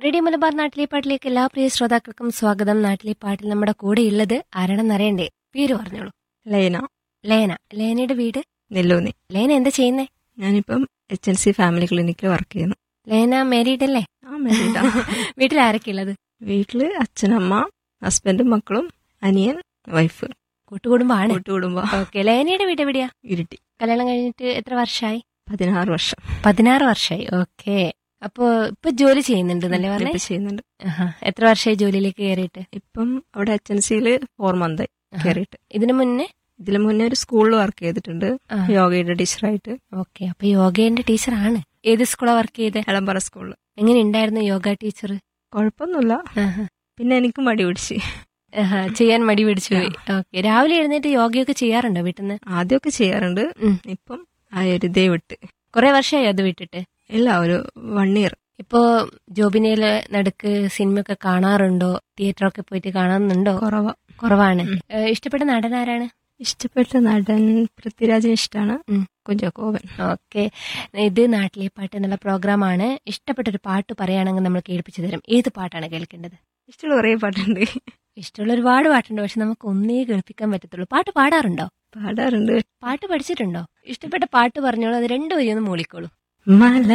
Radio Malabar നാട്ടിലെ പാട്ടിലേക്ക് എല്ലാ പ്രിയ ശ്രോതാക്കൾക്കും സ്വാഗതം നാട്ടിലെ പാട്ടിൽ നമ്മുടെ കൂടെ ഉള്ളത് ആരാണെന്ന് അറിയണ്ടേ പേര് പറഞ്ഞോളൂ ലൈന ലേന ലേനയുടെ വീട് നെല്ലൂന്നി ലേന എന്താ ചെയ്യുന്നേ ഞാനിപ്പം എച്ച് എൻ സി ഫാമിലി ക്ലിനിക്കിൽ വർക്ക് ചെയ്യുന്നു ലേന മാരീഡ് അല്ലേ ആ married ആ. വീട്ടിൽ ആരൊക്കെ ഉള്ളത് വീട്ടില് അച്ഛനമ്മ ഹസ്ബൻഡും മക്കളും അനിയൻ വൈഫ് കൂട്ടുകുടുംബാണ് കൂട്ടുകുടുംബ ഓക്കെ ലേനയുടെ വീട് എവിടെയാ ഇരുട്ടി കല്യാണം കഴിഞ്ഞിട്ട് എത്ര വർഷമായി പതിനാറ് വർഷം പതിനാറ് വർഷമായി ഓക്കെ അപ്പോ ഇപ്പൊ ജോലി ചെയ്യുന്നുണ്ട് എന്നല്ലേ പറഞ്ഞേ ഇപ്പൊ ചെയ്യുന്നുണ്ട് ആഹാ. എത്ര വർഷമായി ജോലിയിലേക്ക് കയറിയിട്ട് ഇപ്പം അവിടെ എച്ച് എൻ സിയിൽ ഫോർ മന്ത് ആഹാ. കയറിയിട്ട് ഇതിനു മുന്നേ ഇതിനു മുന്നേ ഒരു സ്കൂളിൽ വർക്ക് ചെയ്തിട്ടുണ്ട് ആ. യോഗയുടെ ടീച്ചറായിട്ട് ഓക്കെ അപ്പൊ യോഗേന്റെ ടീച്ചറാണ് ഏത് സ്കൂളാ വർക്ക് ചെയ്ത് എളമ്പറ സ്കൂളിൽ എങ്ങനെ ഉണ്ടായിരുന്നു യോഗ ടീച്ചർ കുഴപ്പമൊന്നുമില്ല പിന്നെ എനിക്ക് മടി പിടിച്ച് ചെയ്യാൻ മടി പിടിച്ചു പോയി ഓക്കെ രാവിലെ എഴുന്നേറ്റ് യോഗയൊക്കെ ചെയ്യാറുണ്ടോ വീട്ടിൽ നിന്ന് ആദ്യമൊക്കെ ചെയ്യാറുണ്ട് ഉം. ഇപ്പം ആ ഒരു ഇതേ വിട്ട് കുറെ വർഷമായി അത് വിട്ടിട്ട് ഇല്ല ഒരു വൺ ഇയർ ഇപ്പോ ജോബിനയില് നടുക്ക് സിനിമയൊക്കെ കാണാറുണ്ടോ തിയേറ്ററൊക്കെ പോയിട്ട് കാണുന്നുണ്ടോ കുറവാ കുറവാണ് ഏഹ് ഇഷ്ടപ്പെട്ട നടൻ ആരാണ് ഇഷ്ടപ്പെട്ട നടൻ പൃഥ്വിരാജിന് ഇഷ്ടമാണ് ഉം. കുഞ്ചാക്കോവൻ ഓക്കെ ഇത് നാട്ടിലെ പാട്ട് എന്നുള്ള പ്രോഗ്രാമാണ് ഇഷ്ടപ്പെട്ട ഒരു പാട്ട് പറയുകയാണെങ്കിൽ നമ്മൾ കേൾപ്പിച്ചു തരും ഏത് പാട്ടാണ് കേൾക്കേണ്ടത് ഇഷ്ടമുള്ള കുറേ പാട്ടുണ്ട് ഇഷ്ടമുള്ള ഒരുപാട് പാട്ടുണ്ട് പക്ഷെ നമുക്ക് ഒന്നേ കേൾപ്പിക്കാൻ പറ്റത്തുള്ളൂ പാട്ട് പാടാറുണ്ടോ പാടാറുണ്ട് പാട്ട് പഠിച്ചിട്ടുണ്ടോ ഇഷ്ടപ്പെട്ട പാട്ട് പറഞ്ഞോളൂ അത് രണ്ടുപേരും ഒന്ന് മൂളിക്കോളൂ മല